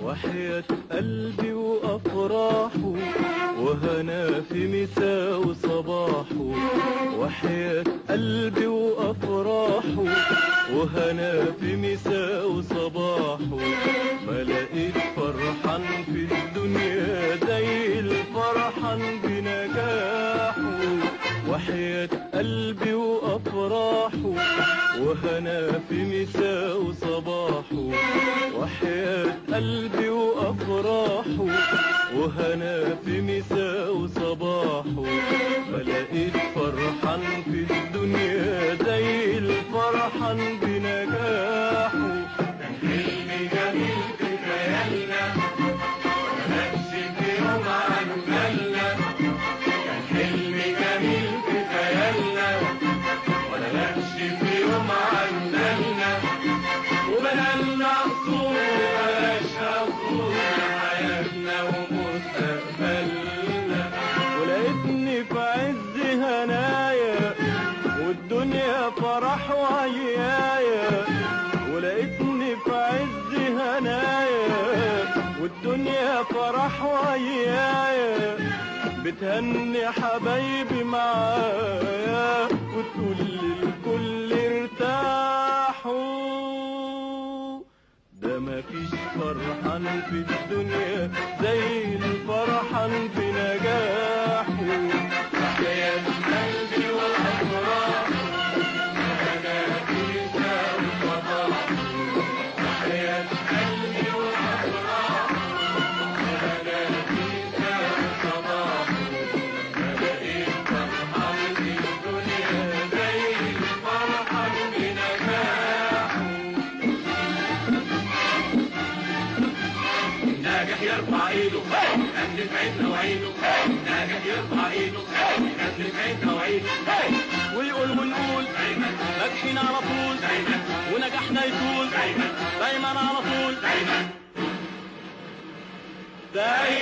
وحياة قلبي وأفراحه وهنا في مساء وصباحه وحياة قلبي وأفراحه وهنا في مساء وصباحه ما لقيت فرحان في الدنيا زي الفرحان بنجاحه وحياة قلبي وأفراحه وهنا في مساء وصباحه وحياة قلبي وأفراحه وهنا في مساء وصباحه ما لقيت فرحان في الدنيا زي الفرحان بنجاحه كان حلم جميل في خيالنا ملكش في يوم عن بالنا كان حلم جميل في خيالنا ولا لكش في يوم عن بالنا وبنالنا قصور بلاش قصور حياتنا ومستقبلنا ولقيتني في عز هنايا والدنيا فرح وعيايا ولقيتني في عز هنايا والدنيا فرح وعيايا بتهني حبايبي معايا وتقول للكل ارتاحوا ده مفيش فرحان في الدنيا زي الفرحان بنجاحه حياة قلبي والأفراح أنا فيك وصباح حياة قلبي والأفراح أنا فيك وصباح بقيت فرحان في الدنيا زي الفرحان بنجاحه ناجح يرفع ايده غني في عيدنا وعيده ناجح يرفع ايده غني في عيدنا وعيده ويقول ونقول دايما ناجحين على طول دايما ونجاحنا يطول دايما دايما على طول دايما دايما